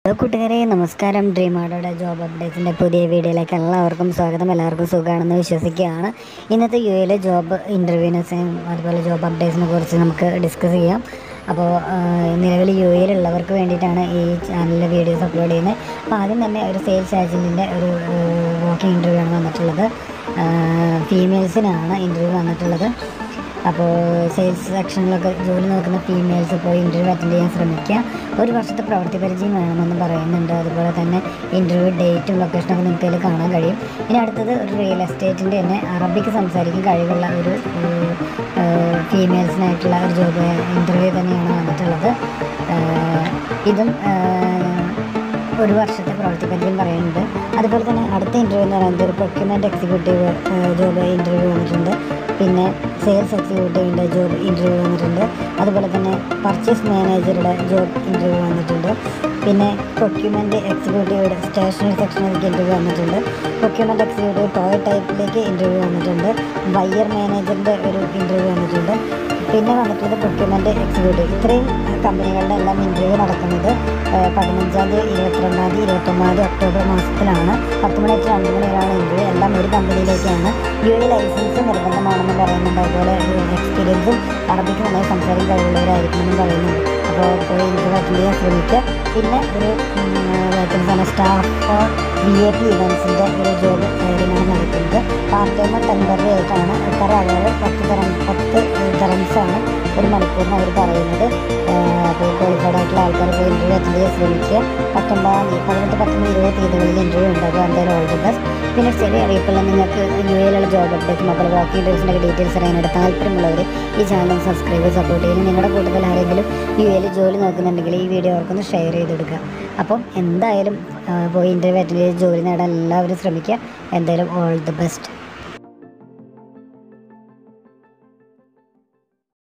hello കൂട്ടുകാരെ നമസ്കാരം dream ആർഡോടെ job അപ്ഡേറ്റ്സിൻ്റെ പുതിയ വീഡിയോയിലേക്ക് എല്ലാവർക്കും സ്വാഗതം എല്ലാവർക്കും സുഖമാണെന്ന് വിശ്വസിക്കുകയാണ് ഇന്നത്തെ യു എയിലെ ജോബ് ഇൻ്റർവ്യൂസിനെയും അതുപോലെ ജോബ് അപ്ഡേറ്റ്സിനെ കുറിച്ച് നമുക്ക് ഡിസ്കസ് ചെയ്യാം അപ്പോൾ നിലവിൽ യു എയിലുള്ളവർക്ക് വേണ്ടിയിട്ടാണ് ഈ ചാനലിലെ വീഡിയോസ് അപ്ലോഡ് ചെയ്യുന്നത് അപ്പോൾ ആദ്യം തന്നെ ഒരു സെയിൽസ് ഏജൻറ്റിൻ്റെ ഒരു വാക്കിംഗ് ഇൻ്റർവ്യൂ ആണ് വന്നിട്ടുള്ളത് ഫീമെയിൽസിനാണ് ഇൻ്റർവ്യൂ വന്നിട്ടുള്ളത് അപ്പോൾ സെയിൽസ് സെക്ഷനിലൊക്കെ ജോലി നോക്കുന്ന ഫീമെയിൽസ് പോയി ഇൻ്റർവ്യൂ അറ്റൻഡ് ചെയ്യാൻ ശ്രമിക്കുക ഒരു വർഷത്തെ പ്രവൃത്തി പരിചയം വേണമെന്ന് പറയുന്നുണ്ട് അതുപോലെ തന്നെ ഇൻ്റർവ്യൂ ഡേറ്റും ലൊക്കേഷനൊക്കെ നിങ്ങൾക്ക് അതിൽ കാണാൻ കഴിയും ഇനി അടുത്തത് ഒരു റിയൽ എസ്റ്റേറ്റിൻ്റെ തന്നെ അറബിക്ക് സംസാരിക്കാൻ കഴിവുള്ള ഒരു ഫീമെയിൽസിനായിട്ടുള്ള ഒരു ജോബ് ഇൻ്റർവ്യൂ തന്നെയാണ് വന്നിട്ടുള്ളത് ഏഹ് ഇതും ഏഹ് ഒരു വർഷത്തെ പ്രവൃത്തി പരിചയം പറയുന്നുണ്ട് അതുപോലെ തന്നെ അടുത്ത ഇൻ്റർവ്യൂ എന്ന് പറയുന്നത് ഒരു പ്രൊക്യൂമെൻ്റ് എക്സിക്യൂട്ടീവ് ജോബ് ഇൻ്റർവ്യൂ വന്നിട്ടുണ്ട് പിന്നെ സെയിൽസ് എക്സിക്യൂട്ടീവിൻ്റെ ജോബ് ഇൻ്റർവ്യൂ വന്നിട്ടുണ്ട് അതുപോലെ തന്നെ പർച്ചേസ് മാനേജറുടെ ജോബ് ഇൻ്റർവ്യൂ വന്നിട്ടുണ്ട് പിന്നെ പ്രൊക്യൂമെൻ്റ് എക്സിക്യൂട്ടീവുടെ സ്റ്റേഷനറി സെക്ഷനിലേക്ക് ഇൻ്റർവ്യൂ വന്നിട്ടുണ്ട് പ്രൊക്യൂമെൻ്റ് എക്സിക്യൂട്ടീവ് ടോയ് ടൈപ്പിലേക്ക് ഇൻ്റർവ്യൂ വന്നിട്ടുണ്ട് ബയ്യർ മാനേജറിൻ്റെ ഒരു ഇൻ്റർവ്യൂ വന്നിട്ടുണ്ട് പിന്നെ വന്നിട്ടുള്ളത് പ്രൊക്യൂമെൻ്റ് എക്സിക്യൂട്ടീവ് ഇത്രയും കമ്പനികളുടെ എല്ലാം ഇൻ്റർവ്യൂ നടക്കുന്നത് ഏഹ് പതിനഞ്ചാം തീയതി ഇരുപത്തിരണ്ടാം തീയതി ഇരുപത്തൊമ്പതാം തീയതി ഒക്ടോബർ മാസത്തിലാണ് പത്ത് മണി ടു രണ്ട് മണി വരെയാണ് ഇൻ്റർവ്യൂ എല്ലാം ഒരു കമ്പനിയിലേക്കാണ് യു എ ലൈസൻസ് നിർബന്ധമാണെന്ന് പറയുന്നുണ്ട് അതുപോലെ എക്സ്പീരിയൻസും അറബിക്ക് നന്നായി സംസാരിക്കാൻ കഴിവുള്ളവരായിരിക്കുമെന്നും പറയുന്നുണ്ട് അപ്പോൾ പോയി ഇൻ്റർവ്യൂ അറ്റൻഡ് ചെയ്യാൻ ശ്രമിക്കുക പിന്നെ ഒരു വേക്കൻസാണ് staff for B A P ഇവൻസിൻ്റെ ഒരു ജോബ് കാര്യമാണ് നടക്കുന്നത് പാർട്ട് ടൈം ടെമ്പററി ആയിട്ടാണ് പെർ അവർ പത്ത് തരം പത്ത് തരംസാണ് ഒരു മണിക്കൂറിന് അവർ പറയുന്നത് അപ്പോൾ ക്വാളിഫൈഡ് ആയിട്ടുള്ള ആൾക്കാർ പോയി ഇൻ്റർവ്യൂ അറ്റൻഡ് ചെയ്യാൻ ശ്രമിക്കുക പത്തൊമ്പതാം തീയതി പതിനെട്ട് പത്തൊമ്പത് ഇരുപത് തീയതികളിൽ ഇൻ്റർവ്യൂ ഉണ്ട് അപ്പോൾ എന്തായാലും ഓൾ ദി ബെസ്റ്റ് പിന്നെ ചെറിയ അറിയിപ്പുള്ള നിങ്ങൾക്ക് യു എയിലുള്ള ജോബ് അപ്ഡേറ്റ്സും അതുപോലെ വാക്കിംഗ് ഡേറ്റ്സിൻ്റെ ഡീറ്റെയിൽസ് അറിയാനായിട്ട് താല്പര്യമുള്ളവർ ഈ ചാനൽ സബ്സ്ക്രൈബ് ചെയ്ത് സപ്പോർട്ട് ചെയ്യും നിങ്ങളുടെ കൂട്ടത്തിൽ ആരെങ്കിലും യു എയിൽ ജോലി നോക്കുന്നുണ്ടെങ്കിൽ ഈ വീഡിയോ അവർക്കൊന്ന് ഷെയർ ചെയ്ത് കൊടുക്കുക അപ്പം എന്തായാലും ആ, പോയി ഇൻ്റർവ്യൂ അറ്റൻഡ് ചെയ്ത് ജോലി നേടാൻ എല്ലാവരും ശ്രമിക്കുക എന്തായാലും ഓൾ ദി ബെസ്റ്റ്